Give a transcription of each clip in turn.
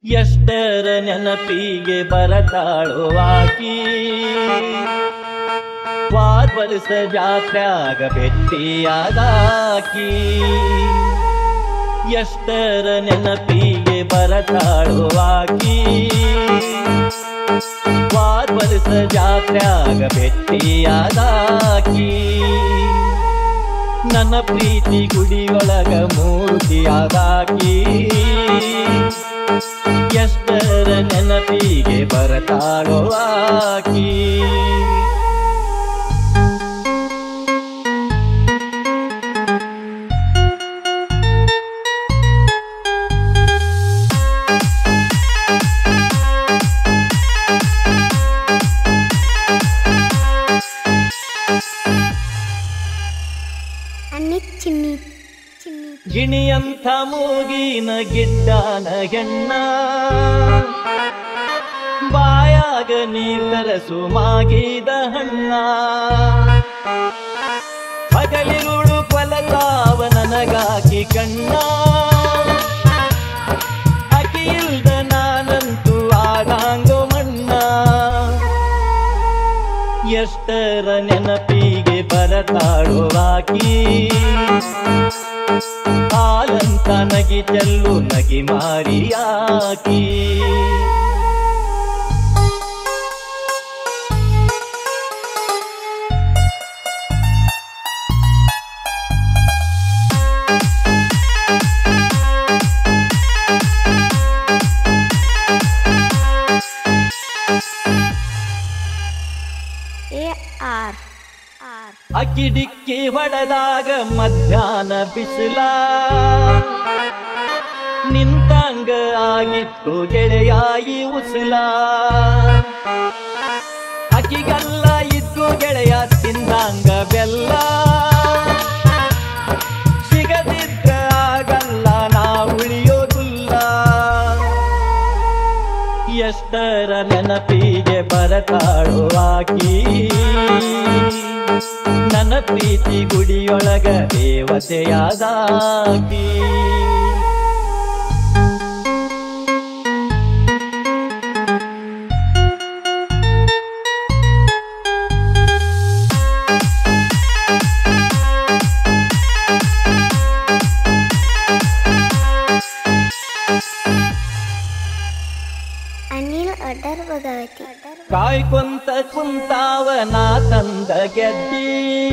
ಎಷ್ಟರ ನೆನಪಿಗೆ ಬರತಾಳು ಆಕಿ ವಾದ ವರ್ಷ ಜಾತ್ರ್ಯಾಗ ಭೆಟ್ಟಿಯಾದಾಕಿ ಎಷ್ಟರ ನೆನಪಿಗೆ ಬರತಾಳು ಆಕಿ ವಾದ ವರ್ಷ ಜಾತ್ರ್ಯಾಗ ಭೆಟ್ಟಿಯಾದಾಕಿ ನನ್ನ ಪ್ರೀತಿ ಗುಡಿಯೊಳಗ ಮೂರ್ತಿಯಾದಾಕಿ ಎಷ್ಟರ ನೆನಪಿಗೆ ಬರತಾಳೋ ಆಕಿ ಅನ್ನಿ ಚಿನ್ನಿ ಚಿನ್ನಿ ಗಿಣಿಯಂಥ ಮೂಗಿನ ಗಿಡ್ಡನ ಹೆಣ್ಣ ಬಾಯಾಗ ನೀರಸು ಮಾಗಿದ ಹಣ್ಣ ಹಗಲಿರುಳು ಕೊಲತಾವ ನನಗಾಕಿ ಕಣ್ಣ ಅಕಿಯಿಲ್ದ ನಾನಂತೂ ಆಗಾಂಗೋ ಮಣ್ಣ ಎಷ್ಟರ ನೆನಪಿಗೆ ಬರತಾಳು ಆಕಿ ಹಾಲಂತ ನಗಿ ಚೆಲ್ಲು ನಗಿ ಮಾರಿಯಾಕಿ ಎ ಆರ್ ಆರ್ ಅಕ್ಕಿ ಡಿಕ್ಕಿ ಹೊಡೆದಾಗ ಮಧ್ಯಾಹ್ನ ಬಿಸಿಲ ನಿಂತಂಗ ಆಗಿತ್ತು ಗೆಳೆಯಾಯಿ ಉಸಿಲ ಅಕ್ಕಿಗಲ್ಲ ಇದ್ದು ಗೆಳೆಯ ತಿಂದಂಗ ಬೆಲ್ಲ ಸಿಗದಿದ್ರ ಆಗಲ್ಲ ನಾ ಉಳಿಯೋದಿಲ್ಲ ಎಷ್ಟರ ನೆನಪಿಗೆ ಬರತಾಳು ಆಕಿ ನನ್ನ ಪ್ರೀತಿ ಗುಡಿಯೊಳಗ ದೇವತೆಯಾದಾಕಿ ಅನಿಲ್ ಅಡ್ಡರ್ ಭಗವತಿ ಅಡ್ಡರ್ ಕಾಯ್ಕೊಂತ ಕುಂತಾವ ನಾ ತಂದ ಗೆದ್ದಿ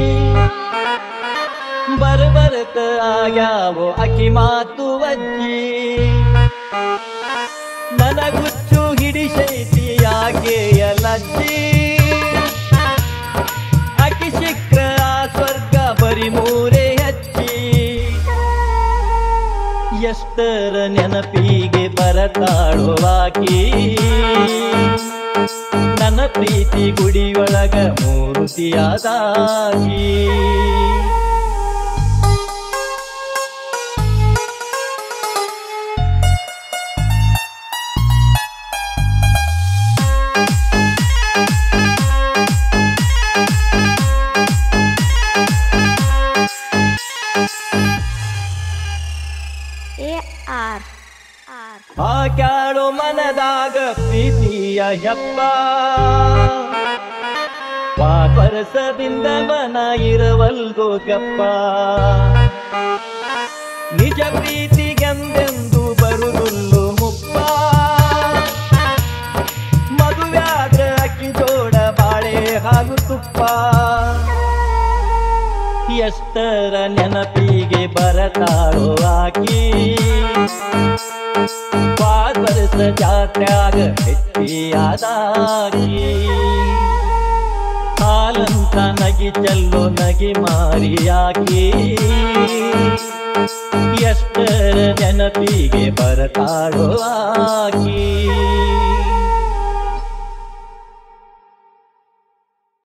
ಬರ್ಬರ್ತ ಆಗ್ಯಾವೋ ಅಕಿ ಮಾತು ಅಜ್ಜಿ ನನಗುಚ್ಚು ಹಿಡಿಸೈತಿ ಯಾಕೆಯ ಲಜ್ಜಿ ಅಕಿ ಸಿಕ್ರ ಆ ಸ್ವರ್ಗ ಬರಿ ಮೂರೇ ಹಚ್ಚಿ ಎಷ್ಟರ ನೆನಪಿಗೆ ಬರತಾಳು ಆಕಿ ನನ್ನ ಪ್ರೀತಿ ಗುಡಿಯೊಳಗ ಮೂರ್ತಿಯಾದಾಗಿ ಎ ಆರ್ ಆರ್ ಹಾಕ್ಯಾಳು ಮನದಾಗ ಪ್ರೀತಿಯ ಹೆಪ್ಪ ವಾಪರಸದಿಂದ ಮನ ಇರವಲ್ಗೋ ಗಪ್ಪ ನಿಜ ಪ್ರೀತಿಗೆಂದೆಂದು ಬರುದುಲ್ಲು ಮುಪ್ಪ ಮದುವ್ಯಾದ್ರ ಅಕ್ಕಿ ಜೋಡ ಬಾಳೆ ಹಾಗೂ ತುಪ್ಪ ಎಷ್ಟರ ನೆನಪಿಗೆ ಬರತಾಳೋ ಆಕಿ ಪಾದರ್ಸ ಜಾತ್ರ್ಯಾಗ ಹೆಚ್ಚಿಯಾದಾಕಿ ಹಾಲಂತ ನಗಿ ಚೆಲ್ಲೋ ನಗಿ ಮಾರಿಯಾಕಿ ಎಷ್ಟರ ನೆನಪಿಗೆ ಬರತಾಳೋ ಆಕಿ